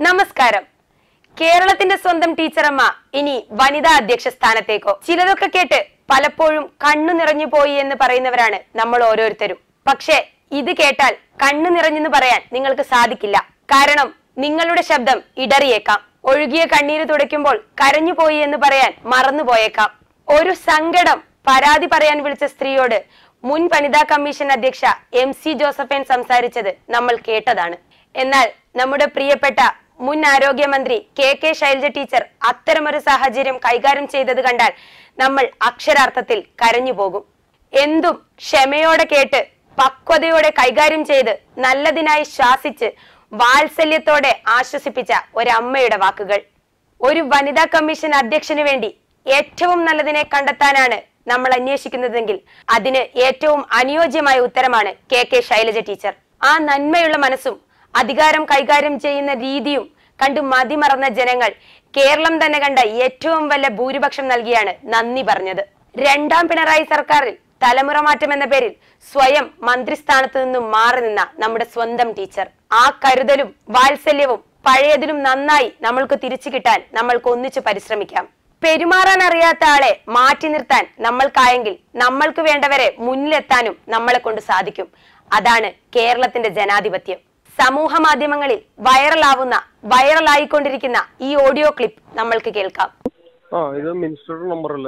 നമസ്കാരം കേരളത്തിന്റെ സ്വന്തം ടീച്ചറമ്മ ഇനി വനിതാ അധ്യക്ഷ സ്ഥാനത്തേക്കോ ചിലതൊക്കെ കേട്ട് പലപ്പോഴും കണ്ണു നിറഞ്ഞു പോയി എന്ന് പറയുന്നവരാണ് നമ്മൾ ഓരോരുത്തരും പക്ഷെ ഇത് കേട്ടാൽ കണ്ണു നിറഞ്ഞെന്ന് പറയാൻ നിങ്ങൾക്ക് സാധിക്കില്ല കാരണം നിങ്ങളുടെ ശബ്ദം ഇടറിയേക്കാം ഒഴുകിയ കണ്ണീര് തുടയ്ക്കുമ്പോൾ കരഞ്ഞുപോയി എന്ന് പറയാൻ മറന്നുപോയേക്കാം ഒരു സങ്കടം പരാതി പറയാൻ വിളിച്ച സ്ത്രീയോട് മുൻ വനിതാ കമ്മീഷൻ അധ്യക്ഷ എം സി ജോസഫൈൻ സംസാരിച്ചത് നമ്മൾ കേട്ടതാണ് എന്നാൽ നമ്മുടെ പ്രിയപ്പെട്ട മുൻ ആരോഗ്യമന്ത്രി കെ കെ ശൈലജ ടീച്ചർ അത്തരമൊരു സാഹചര്യം കൈകാര്യം ചെയ്തത് കണ്ടാൽ നമ്മൾ അക്ഷരാർത്ഥത്തിൽ കരഞ്ഞു പോകും എന്തും ക്ഷമയോടെ കേട്ട് പക്വതയോടെ കൈകാര്യം ചെയ്ത് നല്ലതിനായി ശ്വാസിച്ച് വാത്സല്യത്തോടെ ആശ്വസിപ്പിച്ച ഒരമ്മയുടെ വാക്കുകൾ ഒരു വനിതാ കമ്മീഷൻ അധ്യക്ഷന് വേണ്ടി ഏറ്റവും നല്ലതിനെ കണ്ടെത്താനാണ് നമ്മൾ അന്വേഷിക്കുന്നതെങ്കിൽ അതിന് ഏറ്റവും അനുയോജ്യമായ ഉത്തരമാണ് കെ കെ ശൈലജ ടീച്ചർ ആ നന്മയുള്ള മനസ്സും അധികാരം കൈകാര്യം ചെയ്യുന്ന രീതിയും കണ്ടു മതിമറന്ന ജനങ്ങൾ കേരളം തന്നെ കണ്ട ഏറ്റവും വല്ല ഭൂരിപക്ഷം നൽകിയാണ് നന്ദി പറഞ്ഞത് രണ്ടാം പിണറായി സർക്കാരിൽ തലമുറ മാറ്റം എന്ന പേരിൽ സ്വയം മന്ത്രിസ്ഥാനത്ത് നിന്നും മാറി നിന്ന നമ്മുടെ സ്വന്തം ടീച്ചർ ആ കരുതലും വാത്സല്യവും പഴയതിലും നന്നായി നമ്മൾക്ക് തിരിച്ചു കിട്ടാൻ നമ്മൾക്ക് ഒന്നിച്ചു പരിശ്രമിക്കാം പെരുമാറാൻ അറിയാത്ത ആളെ മാറ്റി നിർത്താൻ നമ്മൾക്കായെങ്കിൽ നമ്മൾക്ക് വേണ്ടവരെ മുന്നിലെത്താനും നമ്മളെ കൊണ്ട് സാധിക്കും അതാണ് കേരളത്തിന്റെ ജനാധിപത്യം സമൂഹ മാധ്യമങ്ങളിൽ വൈറലാവുന്ന വൈറലായിക്കൊണ്ടിരിക്കുന്ന ഈ ഓഡിയോ ക്ലിപ്പ് നമ്മൾക്ക് കേൾക്കാം ആ ഇത് മിനിസ്റ്ററുടെ നമ്പറല്ലേ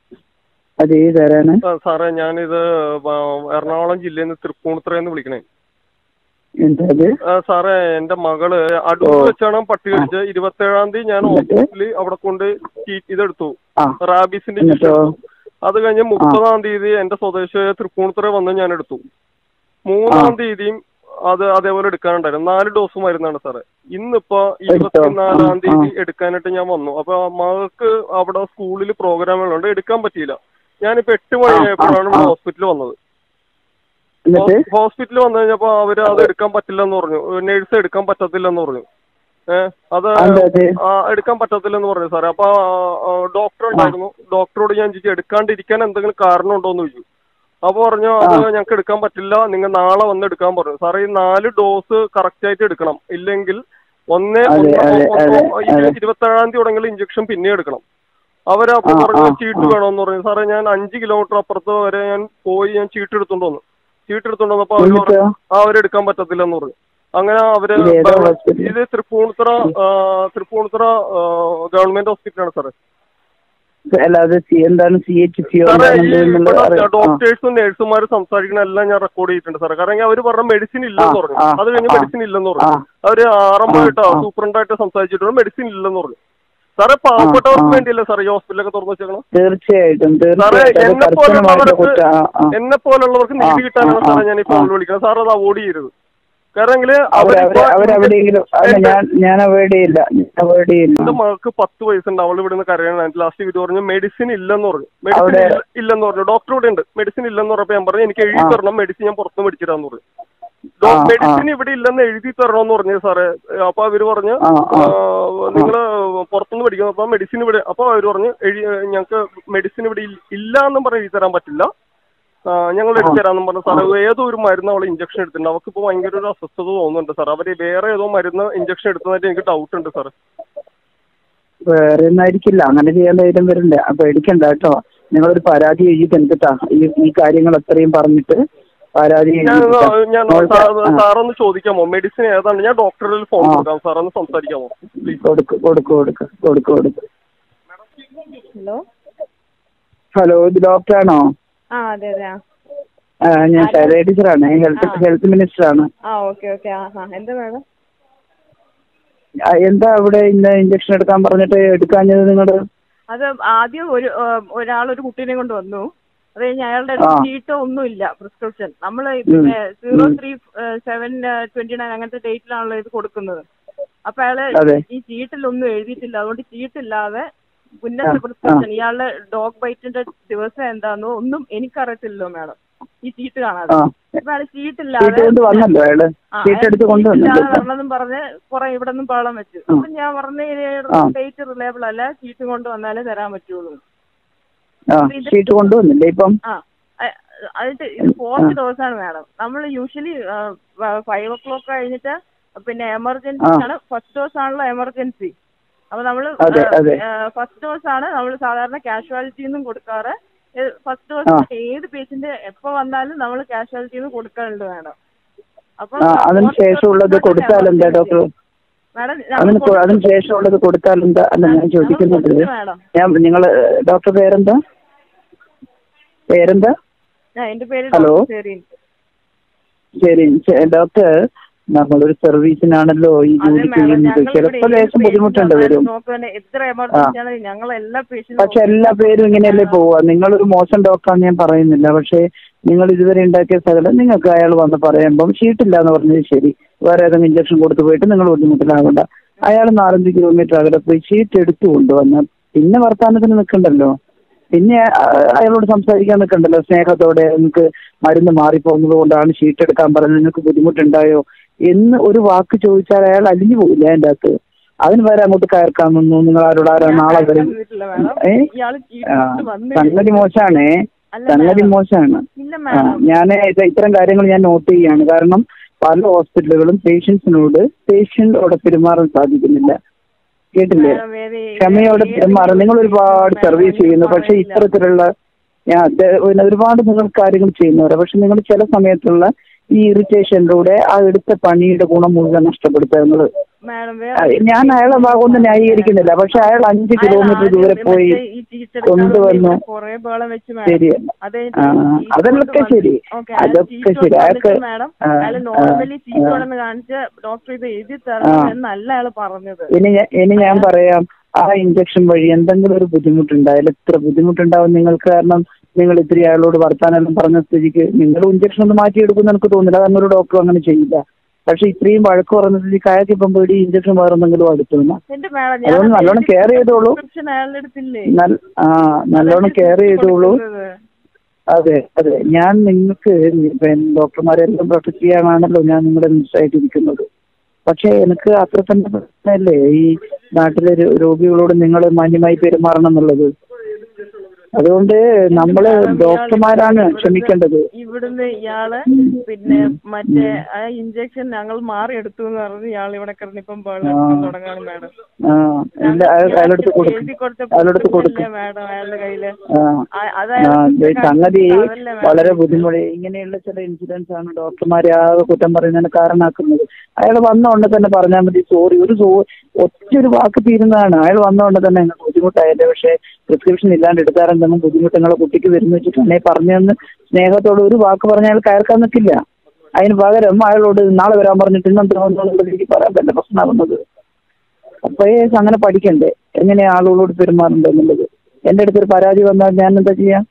അത് ഏതാരാണ് ആ, സാറേ ഞാനിത് ആ, എറണാകുളം ജില്ലയിൽ നിന്ന് തൃപ്പൂണിത്തുറയെന്ന് വിളിക്കണേ എന്താ അത് ആ, സാറേ എന്റെ മകള് അടൂർ ഓ. വെച്ചാണ് പട്ടി കടിച്ച് ഇരുപത്തേഴാം തീയതി ഞാൻ എന്നിട്ട്? ഹോസ്പിറ്റലിൽ അവിടെ കൊണ്ട് ചീ- ഇതെടുത്തു ആ റാബീസിന്റെ എന്നിട്ടോ? ചീട്ട് എടുത്തു. അത് കഴിഞ്ഞ് മുപ്പതാം തീയതി എന്റെ സ്വദേശ തൃപ്പൂണിത്തുറ വന്ന് ഞാൻ എടുത്തു മൂന്നാം തീയതിയും അത് അതേപോലെ എടുക്കാനുണ്ടായിരുന്നു നാല് ഡോസ് മരുന്നാണ് സാറേ ഇന്നിപ്പോ ഇരുപത്തിനാലാം ആ, തീയതി എടുക്കാനായിട്ട് ഞാൻ വന്നു അപ്പൊ മകൾക്ക് അവിടെ സ്കൂളിൽ പ്രോഗ്രാമുകളുണ്ട് എടുക്കാൻ പറ്റിയില്ല ഞാനിപ്പോ എട്ട് മണിയായപ്പോഴാണ് ഇവിടെ ആ. ഹോസ്പിറ്റലിൽ വന്നത് എന്നിട്ട് ഹോസ്പിറ്റലിൽ വന്നു കഴിഞ്ഞപ്പോ അവര് അത് എടുക്കാൻ പറ്റില്ലെന്ന് പറഞ്ഞു നേഴ്സ് എടുക്കാൻ പറ്റത്തില്ലെന്ന് പറഞ്ഞു ഏഹ് അത് എന്താ അത് ആ, എടുക്കാൻ പറ്റത്തില്ലെന്ന് പറഞ്ഞു സാറേ അപ്പൊ ഡോക്ടർ ഉണ്ടായിരുന്നു ഡോക്ടറോട് ഞാൻ ചോദിച്ചു എടുക്കാണ്ടിരിക്കാൻ എന്തെങ്കിലും കാരണം ഉണ്ടോ എന്ന് ചോദിച്ചു അപ്പൊ പറഞ്ഞു അത് ഞങ്ങൾക്ക് എടുക്കാൻ പറ്റില്ല നിങ്ങൾ നാളെ വന്ന് എടുക്കാൻ പറഞ്ഞു സാറേ ഈ നാല് ഡോസ് കറക്റ്റ് ആയിട്ട് എടുക്കണം ഇല്ലെങ്കിൽ ഒന്നേ അതെ, ഒന്ന് അതെ, ഒന്ന് അതെ, അതെ. ഇരുപത്തേഴാം തീയതി തുടങ്ങിയ ഇഞ്ചക്ഷൻ പിന്നെ എടുക്കണം അവരപ്പൊ ആ, പറഞ്ഞു ആ, ചീട്ട് ആ. വേണമെന്ന് പറഞ്ഞു സാറേ ഞാൻ അഞ്ച് കിലോമീറ്റർ അപ്പുറത്ത് വരെ ഞാൻ പോയി ഞാൻ ചീട്ട് എടുത്തോണ്ട് വന്നു ചീട്ട് എടുത്തോണ്ട് വന്നപ്പോ അവര് എന്നിട്ടോ? പറഞ്ഞു ആ അവരെടുക്കാൻ പറ്റത്തില്ലെന്ന് പറഞ്ഞു അങ്ങനെ അവര് ഇത് ഏതാ ഹോസ്പിറ്റൽ? ഇത് തൃപ്പൂണിത്തുറ ആ, തൃപ്പൂണിത്തുറ ആ, ഗവൺമെന്റ് ഹോസ്പിറ്റലാണ് സാറേ അല്ലാതെ സി- എന്താണ് സി എച്ച് സി സാറേ ഈ ഇവിടെ ഡോക്ടേഴ്സും നേഴ്സുമാരും സംസാരിക്കണ എല്ലാം ഞാൻ റെക്കോർഡ് ചെയ്തിട്ടുണ്ട് സാറേ കാരണം അവര് പറഞ്ഞ മെഡിസിൻ ഇല്ലെന്ന് ആ, പറഞ്ഞു ആ, അത് കഴിഞ്ഞ് ആ. മെഡിസിൻ ഇല്ലെന്ന് പറഞ്ഞു ആ. അവര് ആറമ്പായിട്ടോ ആ, ആ. സൂപ്രണ്ടായിട്ടോ സംസാരിച്ചിട്ടുണ്ട് മെഡിസിൻ ഇല്ലെന്ന് പറഞ്ഞു സാറേ പാവപ്പെട്ടവർക്ക് ആ. വേണ്ടിയല്ലേ സാറേ ഈ ഹോസ്പിറ്റലൊക്കെ തുറന്നു വെച്ചേക്കണം തീർച്ചയായിട്ടും സാറേ തീർച്ചയായിട്ടും അത് എന്നെ കർശനമായിട്ട് പോലുള്ളവർക്ക് കുറ്റ ആ, ആ. എന്നെ പോലുള്ളവർക്ക് നീതി ആ, കിട്ടാനാണ് ആ, സാറേ ഞാൻ ഈ ആ. ഫോണിൽ വിളിക്കുന്നത് സാർ അത് അവോയ്ഡ് ചെയ്യരുത് കാരണം എങ്കില് അവര് അവരിപ്പോ അവര് അവരെവിടെയെങ്കിലും അല്ല എന്റെ- ഞാൻ ഞാൻ അവോയ്ഡ് ചെയ്യില്ല അവോയ്ഡ് ചെയ്യില്ല എന്റെ മകൾക്ക് പത്ത് വയസ്സുണ്ട് അവൾ ഇവിടെ നിന്ന് കരയണം ലാസ്റ്റ് ഇവര് പറഞ്ഞു മെഡിസിൻ ഇല്ലെന്ന് പറഞ്ഞു മെഡിസിൻ അവിടെ- ഇല്ല- ഇല്ലെന്ന് പറഞ്ഞു ഡോക്ടർ ഇവിടെ ഉണ്ട് മെഡിസിൻ ഇല്ലെന്ന് പറഞ്ഞപ്പോ ഞാൻ പറഞ്ഞു എനിക്ക് എഴുതി ആ. തരണം മെഡിസിൻ ഞാൻ പുറത്ത് മേടിച്ചിടാന്ന് പറഞ്ഞു ആ, മെഡിസിൻ ഇവിടെ ഇല്ലെന്ന് എഴുതി തരണമെന്ന് പറഞ്ഞു സാറേ അപ്പൊ അവര് പറഞ്ഞു ആ, ആ. നിങ്ങള് പുറത്തുനിന്ന് മേടിക്കണം അപ്പൊ മെഡിസിൻ ഇവിടെ അപ്പൊ അവര് പറഞ്ഞു എഴി ഞങ്ങൾക്ക് മെഡിസിൻ ഇവിടെ ഇല്ല- ഇല്ല എന്നും പറഞ്ഞ് എഴുതി തരാൻ പറ്റില്ല ആ, ഞങ്ങൾ എടുത്തു തരാമെന്നും പറഞ്ഞു സാറേ ഏതോ ഒരു മരുന്ന് അവൾ ഇഞ്ചക്ഷൻ എടുത്തിട്ടുണ്ട് അവൾക്ക് ഇപ്പൊ ഭയങ്കര ഒരു അസ്വസ്ഥത തോന്നുന്നുണ്ട് സാർ അവര് വേറെ ഏതോ മരുന്ന് ഇഞ്ചക്ഷൻ എടുത്തതായിട്ട് എനിക്ക് ഡൗട്ട് ഉണ്ട് സാർ വേറെ ഒന്നായിരിക്കില്ല അങ്ങനെ ചെയ്യാൻ ധൈര്യം വരില്ല അപ്പൊ പേടിക്കണ്ട കേട്ടോ നിങ്ങളൊരു പരാതി എഴുതിയിട്ട് എനിക്കിട്ടാ ഈ ഈ കാര്യങ്ങൾ അത്രയും പറഞ്ഞിട്ട് പരാതി ഞാൻ എഴുതിയിട്ടാ. ഞാൻ മോൾക്ക് സാർ- ആ, സാറൊന്ന് ചോദിക്കാമോ മെഡിസിൻ ഏതാണ് ഞാൻ ഡോക്ടറിൽ ഫോൺ ആ. കൊടുക്കാം സാറൊന്ന് സംസാരിക്കാമോ പ്ലീസ് കൊടുക്ക് കൊടുക്ക് കൊടുക്ക് കൊടുക്ക് കൊടുക്ക് ഹലോ ഹലോ ഇത് ഡോക്ടറാണോ ആ അതെ അതെ ആ ആ, ഞാൻ ശൈലജ ടീച്ചറാണ് ഹെൽത്ത് ആ. ഹെൽത്ത് മിനിസ്റ്ററാണ് ആ ഓക്കെ ഓക്കെ ആ ആ എന്താ വേണം ആ, എന്താ അവിടെ ഇന്ന് ഇഞ്ചക്ഷൻ എടുക്കാൻ പറഞ്ഞിട്ട് എടുക്കാഞ്ഞത് നിങ്ങള് അത് ആദ്യം ഒരു ഒരാൾ ഒരു കുട്ടീനെ കൊണ്ട് വന്നു അത് കഴിഞ്ഞ് അയാളുടെ ആ. ചീട്ടോ ഒന്നുമില്ല പ്രിസ്ക്രിപ്ഷൻ നമ്മൾ ഉം. സീറോ ഉം. ത്രീ സെവൻ ട്വന്റി നയൻ അങ്ങനത്തെ ഡേറ്റിലാണല്ലോ ഇത് കൊടുക്കുന്നത് അപ്പൊ അയാള് അതെ. ഈ ചീട്ടിലൊന്നും എഴുതിയിട്ടില്ല അതുകൊണ്ട് ചീട്ടില്ലാതെ ആ, ഉന്നത ആ. പ്രിസ്ക്രിപ്ഷൻ ഇയാളുടെ ഡോഗ് ബൈറ്റിന്റെ ദിവസം എന്താണെന്നോ ഒന്നും എനിക്കറിയത്തില്ലല്ലോ മാഡം ഈ ചീട്ട് കാണാതെ ആ അപ്പൊ അയാൾ ചീട്ട് ചീട്ടില്ലാതെ കൊണ്ട് വന്നല്ലോ അയാള് ആ, ചീട്ട് എടുത്ത് കൊണ്ടുവന്നല്ലോ ചീട്ടില്ലാതെ വരണമെന്നും പറഞ്ഞ് കുറെ ഇവിടെ നിന്നും പാളം വെച്ചു ആ. അപ്പൊ ഞാൻ പറഞ്ഞ ആ. ഡേറ്റ് റിലയബിൾ അല്ല ചീട്ട് കൊണ്ട് വന്നാലേ തരാൻ പറ്റുള്ളൂ ആ ചീട്ട് കൊണ്ടുവന്നില്ലേ ഇപ്പം ആ അ- അതിട്ട് ഇത് ഫോർത്ത് ഡോസാണ് മാഡം നമ്മൾ യൂഷ്വലി ഫൈവ് ഒ ക്ലോക്ക് കഴിഞ്ഞിട്ട് പിന്നെ എമർജൻസി ആണ് ഫസ്റ്റ് ഡോസ് ആണല്ലോ എമർജൻസി അപ്പൊ നമ്മള് അതെ, അതെ. ഫസ്റ്റ് ഡോസ് ആണ് നമ്മൾ സാധാരണ കാഷ്വാലിറ്റി നിന്നും കൊടുക്കാറ് ഫസ്റ്റ് ആ. ഡോസ് ഏത് പേഷ്യന്റ് എപ്പോ വന്നാലും നമ്മൾ കാഷ്വാലിറ്റി നിന്ന് കൊടുക്കാറുണ്ട് മാഡം അപ്പൊ ആ അതിന് ശേഷമുള്ളത് കൊടുത്താൽ എന്താ ഡോക്ടർ മാഡം അതിന് കൊ- അതിന് ശേഷമുള്ളത് കൊടുത്താൽ എന്താ അല്ല ഞാൻ ചോദിക്കുന്നത് മാഡം ഞാൻ നിങ്ങൾ ഡോക്ടർ പേരെന്താ പേരെന്താ എന്റെ പേര് ഹലോ. ഡോക്ടർ സെറീൻ ശരി ചെ- ഡോക്ടർ നമ്മളൊരു സർവീസിനാണല്ലോ ഈ അതെ ജോലി മാഡം ചെയ്യുന്നത് ഞങ്ങൾ ചിലപ്പോൾ ലേശം ബുദ്ധിമുട്ടുണ്ട് വരും നോക്കാൻ എത്ര എമർജൻസി ആണ് ഞങ്ങൾ എല്ലാ പേഷ്യന്റും പക്ഷെ എല്ലാ പേരും ഇങ്ങനെയല്ലേ പോവുക നിങ്ങളൊരു മോശം ഡോക്ടറാണെന്ന് ഞാൻ പറയുന്നില്ല പക്ഷേ നിങ്ങൾ ഇതുവരെ ഉണ്ടാക്കിയ സകലം നിങ്ങൾക്ക് അയാൾ വന്ന് പറയുമ്പം ഷീട്ടില്ല എന്ന് പറഞ്ഞത് ശരി വേറെ ഏതെങ്കിലും ഇഞ്ചക്ഷൻ കൊടുത്തു പോയിട്ട് നിങ്ങൾ ബുദ്ധിമുട്ടിലാകണ്ട അയാൾ നാലഞ്ച് കിലോമീറ്റർ അകലെ പോയി ഷീറ്റ് എടുത്തു കൊണ്ടുവന്ന് പിന്നെ വർത്തമാനത്തിന് നിൽക്കണ്ടല്ലോ പിന്നെ ആ, അയാളോട് സംസാരിക്കാൻ നിൽക്കണ്ടല്ലോ സ്നേഹത്തോടെ നിങ്ങൾക്ക് മരുന്ന് മാറിപ്പോകുന്നത് കൊണ്ടാണ് ഷീറ്റ് എടുക്കാൻ പറഞ്ഞത് നിങ്ങൾക്ക് ബുദ്ധിമുട്ടുണ്ടായോ എന്ന് ഒരു വാക്ക് ചോദിച്ചാൽ അയാൾ അലിഞ്ഞു പോകില്ല അതിൻ്റെ അകത്ത് അതിന് വരെ അങ്ങോട്ട് കയർക്കാൻ നിന്നു നിങ്ങൾ ആരോട് ആരാ നാളെ വരും വന്നിട്ടില്ല മാഡം ഏ ഇയാള് ആ, ചീട്ട് വന്നില്ല സംഗതി മോശാണേ അല്ല സംഗതി മാഡം. മോശമാണ് ഇല്ല ആ, മാഡം ഞാൻ ഇത് ഇത്തരം കാര്യങ്ങൾ ഞാൻ നോട്ട് ചെയ്യാണ് കാരണം പല ഹോസ്പിറ്റലുകളും പേഷ്യൻസിനോട് പേഷ്യന്റോടെ പെരുമാറാൻ സാധിക്കുന്നില്ല കേട്ടില്ലേ മാഡം, വേറെ ക്ഷമയോടെ ഏത് പെരുമാറും നിങ്ങൾ ഒരുപാട് മാഡം, സർവീസ് എനിക്ക് ചെയ്യുന്നു പക്ഷെ പറയില്ല. ഇത്തരത്തിലുള്ള ഞാൻ അത് പിന്നെ ഒരുപാട് നിങ്ങൾ കാര്യങ്ങൾ ചെയ്യുന്നവരാ പക്ഷെ നിങ്ങൾ ചില സമയത്തുള്ള ഈ ഇറിറ്റേഷനിലൂടെ ആ എടുത്ത പണിയുടെ ഗുണം മുഴുവൻ നഷ്ടപ്പെടുത്തുക നിങ്ങൾ മാഡം വേറെ ഞാൻ അയാളെ ഭാഗമൊന്നും ന്യായീകരിക്കുന്നില്ല പക്ഷെ അയാൾ അഞ്ച് കിലോമീറ്റർ ദൂരെ പോയി കൊണ്ടുവന്നു കൊറേ ബേളം വെച്ച് ശരി മാഡം അത് ആ, അതൊക്കെ ശരി. അതൊക്കെ ശരി. അയാൾക്ക് മാഡം ആ, അയാൾ ആ, നോർമലി ആ. സീറ്റോടെന്ന് കാണിച്ച് ഡോക്ടർ ഇത് എഴുതി തരണം എന്നല്ല അയാൾ പറഞ്ഞത് ഇനി ഞാൻ- ഇനി ഞാൻ പറയാം ആ ഇഞ്ചക്ഷൻ വഴി എന്തെങ്കിലും ഒരു ബുദ്ധിമുട്ടുണ്ടായാലും എത്ര ബുദ്ധിമുട്ടുണ്ടാവും നിങ്ങൾക്ക് കാരണം നിങ്ങൾ ഇത്തിരി അയാളോട് വർത്താനെല്ലാം പറഞ്ഞ സ്ഥിതിക്ക് നിങ്ങൾ ഇഞ്ചക്ഷൻ ഒന്ന് മാറ്റിയെടുക്കുമെന്ന് എനിക്ക് തോന്നുന്നില്ല അതൊന്നും ഒരു ഡോക്ടർ അങ്ങനെ ചെയ്യില്ല പക്ഷെ ഇത്രയും വഴക്ക് പറഞ്ഞ സ്ഥിതിക്ക് അയാൾക്ക് ഇപ്പം പേടി ഇഞ്ചക്ഷൻ വേറെ എന്തെങ്കിലും അടുത്തുനിന്ന് എന്റെ മാഡം അതുകൊണ്ട് നല്ലോണം care ചെയ്തോളൂ. അയാളുടെ അടുത്തില്ലേ നല്ല ആ നല്ലോണം കെയർ ചെയ്തോളൂ കൊടുക്കുന്നത്. അതെ അതെ ഞാൻ നിങ്ങൾക്ക് പിന്നെ ഡോക്ടർമാരെല്ലാം പ്രൊട്ടക്ട് ചെയ്യാനാണല്ലോ ഞാൻ നിങ്ങളുടെ മിസ്സായിട്ടിരിക്കുന്നത് പക്ഷേ എനിക്ക് അത്ര തന്നെ പ്രശ്നമല്ലേ ഈ നാട്ടിലെ രോ- രോഗികളോട് നിങ്ങൾ മാന്യമായി പെരുമാറണം എന്നുള്ളത് അതുകൊണ്ട് നമ്മള് മാഡം, ഇയാള് ഡോക്ടർമാരാണ് ഇവിടുന്ന് ക്ഷമിക്കേണ്ടത് ഇവിടുന്ന് ഇയാള് പിന്നെ മറ്റേ ആ ഇഞ്ചക്ഷൻ ഞങ്ങൾ മാറി എടുത്തു എന്ന് പറഞ്ഞ് ഇയാൾ ഇവിടെ കിടന്ന് ഇപ്പം ബഹളം തുടങ്ങാണ് മാഡം ആ ഇല്ല അയാൾ- അയാളടുത്ത് കൊടുക്കും എഴുതി കൊടുത്ത അയാളടുത്ത് കൊടുക്കും പുസ്തകമല്ലേ മാഡം അയാളുടെ കയ്യില് ആ ആ- അത് ആ അയാൾക്ക് ഇത് സംഗതി അതല്ലേ മാഡം. വളരെ ബുദ്ധിമുട്ട് ഇങ്ങനെയുള്ള ചില ഇൻസിഡൻസ് ആണ് ഡോക്ടർമാരെ ആകെ കുറ്റം പറയുന്നതിന് കാരണമാക്കുന്നത് അയാൾ വന്ന ഉടനെ തന്നെ പറഞ്ഞാൽ മതി സോറി ഒരു സോ ഒറ്റ ഒരു വാക്ക് തീരുന്നതാണ് അയാൾ വന്ന ഉടനെ തന്നെ നിങ്ങൾക്ക് ബുദ്ധിമുട്ടായല്ലേ പക്ഷേ പ്രിസ്ക്രിപ്ഷൻ ഇല്ലാണ്ട് എടുത്താരെന്തെങ്കിലും ബുദ്ധിമുട്ട് നിങ്ങളെ കുട്ടിക്ക് വരുന്ന വെച്ചിട്ടുണ്ടെ പറഞ്ഞെന്ന് സ്നേഹത്തോട് ഒരു വാക്ക് പറഞ്ഞാൽ അയാൾ കയർക്കാൻ നിൽക്കില്ല അതിന് പകരം അയാളോട് നാളെ വരാൻ പറഞ്ഞിട്ട് ഇന്നെന്ത് വന്നുള്ള രീതിക്ക് പറയാൻ തന്നെ പ്രശ്നമാകുന്നത് അപ്പോഴേ അങ്ങനെ പഠിക്കണ്ടേ എങ്ങനെയാ ആളുകളോട് പെരുമാറേണ്ടതെന്നുള്ളത് എൻ്റെ അടുത്തൊരു പരാതി വന്നാൽ ഞാൻ എന്താ ചെയ്യാ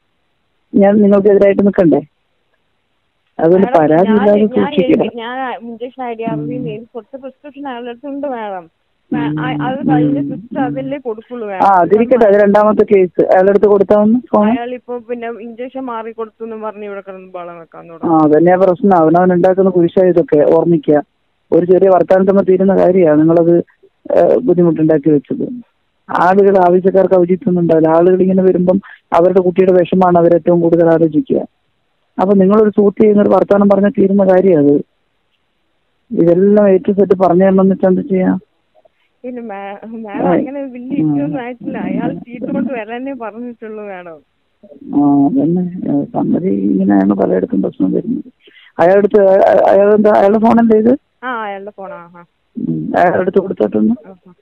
ഞാൻ നിങ്ങൾക്കെതിരായിട്ട് നിൽക്കണ്ടേ അതുകൊണ്ട് മാഡം, പരാതി ഞാൻ- ഇല്ലാതെ ഞാൻ സൂക്ഷിക്കുക എഴുതി- ഞാൻ ഇഞ്ചക്ഷൻ ഐഡിയ അറിയുന്ന എനിക്ക് കൊടുത്ത പ്രിസ്ക്രിപ്ഷൻ അയാളുടെ അടുത്തുണ്ട് മാഡം മാ- ആ- അത് കഴിഞ്ഞ സിസ്റ്റർ അതല്ലേ കൊടുക്കുള്ളൂ ആ അതിരിക്കട്ടെ അത് രണ്ടാമത്തെ കേസ് അയാളുടെ അടുത്ത് കൊടുത്താൽ ഒന്ന് ഫോൺ അയാൾ ഇപ്പൊ പിന്നെ ഇഞ്ചക്ഷൻ മാറി കൊടുത്തു എന്ന് പറഞ്ഞ് ഇവിടെ കിടന്ന് ബളം വെക്കാൻ ആ തുടങ്ങി അതന്നെയാ പ്രശ്നം അവനവൻ ഉണ്ടാക്കുന്ന കുരിശായ ഇതൊക്കെ ഓർമ്മിക്കുക ഒരു ചെറിയ വർത്തമാനത്തമ്മ തീരുന്ന കാര്യമാണ് നിങ്ങളത് ഏ, ബുദ്ധിമുട്ടുണ്ടാക്കി വെച്ചത് ആളുകൾ ആവശ്യക്കാർക്ക് ഔചിത്യമൊന്നും ഉണ്ടാവില്ല ആളുകൾ ഇങ്ങനെ വരുമ്പം അവരുടെ കുട്ടിയുടെ വിഷമാണ് അവർ ഏറ്റവും കൂടുതൽ ആലോചിക്കുക അപ്പൊ നിങ്ങളൊരു സൂട്ട് ചെയ്യുന്ന ഒരു വർത്തമാനം പറഞ്ഞാൽ തീരുന്ന കാര്യം അത് ഇതെല്ലാം ഏറ്റവും സെറ്റ് പറഞ്ഞു തരണമെന്ന് വെച്ചാൽ എന്താ ചെയ്യാം പിന്നെ മാഡം അങ്ങനെ വലിയ ഇഷ്യൂസ് ആയിട്ടില്ല അയാൾ ചീട്ട് കൊണ്ട് വരാനേ പറഞ്ഞിട്ടുള്ളൂ മാഡം ആ അതന്നെ ഏ, സംഗതി ഇങ്ങനെയാണ് പലയിടത്തും പ്രശ്നം വരുന്നത് അയാളടുത്ത് അയാളെന്താ അയാളുടെ ഫോണല്ലേ ഇത് ആ അയാളുടെ ഫോണാ ആ ഉം. അയാളുടെ അടുത്ത് കൊടുത്തിട്ടൊന്ന് ആ, ആ.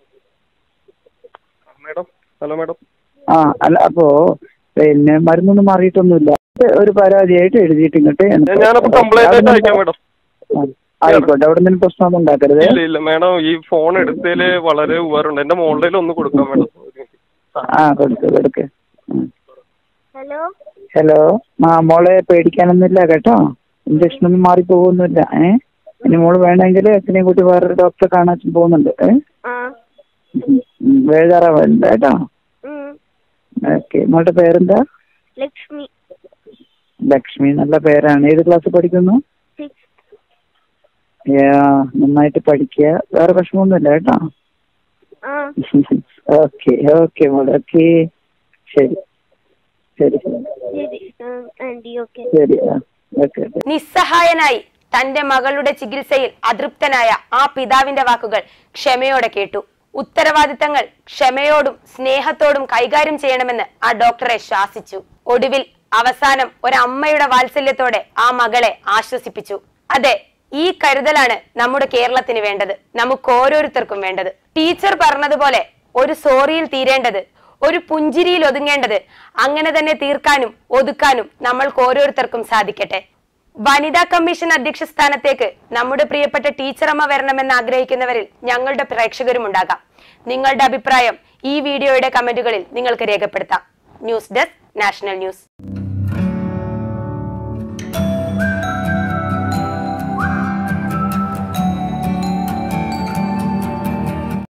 മേഡം ഹലോ മേഡം ആ അല്ല അപ്പോ പിന്നെ മരുന്നൊന്നും മാറിയിട്ടൊന്നുമില്ല ഇത് ഒരു പരാതിയായിട്ട് എഴുതിയിട്ട് ഇങ്ങോട്ട് എനിക്ക് ഞാൻ- ഞാനപ്പോ കംപ്ലൈന്റ് ആയിട്ട് അയക്കാം മേഡം ആ, ആയിക്കോട്ടെ അവിടെ നിന്ന് പ്രശ്നമൊന്നും ഉണ്ടാക്കരുത് ഇല്ല ഇല്ല മേഡം ഈ ഫോൺ എടുത്തതില് വളരെ ഉപകാരമുണ്ട് എന്റെ മോളുടെ ഒന്ന് കൊടുക്കാം മേഡം ആ കൊടുക്ക് കൊടുക്ക് ഹലോ ഹലോ ആ മോളെ പേടിക്കാനൊന്നുമില്ല കേട്ടോ ഇഞ്ചക്ഷൻ ഒന്നും മാറിപ്പോകുന്നില്ല ഏ ഇനി മോള് വേണമെങ്കിൽ അച്ഛനെ കൂട്ടി വേറൊരു ഡോക്ടറെ കാണാൻ പോകുന്നുണ്ട് ഏ ആ വേഴാറാവുണ്ട് കേട്ടോ ഉം. ഓക്കെ മോളുടെ പേരെന്താ ലക്ഷ്മി ലക്ഷ്മി നല്ല പേരാണ് ഏത് ക്ലാസ്സിൽ പഠിക്കുന്നു സിക്സ് യാ, നന്നായിട്ട് പഠിക്കുക വേറെ വിഷമമൊന്നുമില്ല കേട്ടോ ആ ഓക്കെ ഓക്കെ മോളെ ഓക്കെ ശരി ശരി ശരി ആ, ആന്റി ഓക്കെ ശരി ആ ഓക്കെ ഓക്കെ നിസ്സഹായനായി തന്റെ മകളുടെ ചികിത്സയിൽ അതൃപ്തനായ ആ പിതാവിന്റെ വാക്കുകൾ ക്ഷമയോടെ കേട്ടു ഉത്തരവാദിത്തങ്ങൾ ക്ഷമയോടും സ്നേഹത്തോടും കൈകാര്യം ചെയ്യണമെന്ന് ആ ഡോക്ടറെ ശാസിച്ചു ഒടുവിൽ അവസാനം ഒരമ്മയുടെ വാത്സല്യത്തോടെ ആ മകളെ ആശ്വസിപ്പിച്ചു അതെ ഈ കരുതലാണ് നമ്മുടെ കേരളത്തിന് വേണ്ടത് നമുക്ക് ഓരോരുത്തർക്കും വേണ്ടത് ടീച്ചർ പറഞ്ഞതുപോലെ ഒരു സോറിയിൽ തീരേണ്ടത് ഒരു പുഞ്ചിരിയിൽ ഒതുങ്ങേണ്ടത് അങ്ങനെ തന്നെ തീർക്കാനും ഒതുക്കാനും നമ്മൾക്ക് ഓരോരുത്തർക്കും സാധിക്കട്ടെ വനിതാ കമ്മീഷൻ അധ്യക്ഷ സ്ഥാനത്തേക്ക് നമ്മുടെ പ്രിയപ്പെട്ട ടീച്ചറമ്മ വരണമെന്ന് ആഗ്രഹിക്കുന്നവരിൽ ഞങ്ങളുടെ പ്രേക്ഷകരും ഉണ്ടാകാം നിങ്ങളുടെ അഭിപ്രായം ഈ വീഡിയോയുടെ കമന്റുകളിൽ നിങ്ങൾക്ക് രേഖപ്പെടുത്താം ന്യൂസ് ഡെസ്ക് നാഷണൽ ന്യൂസ്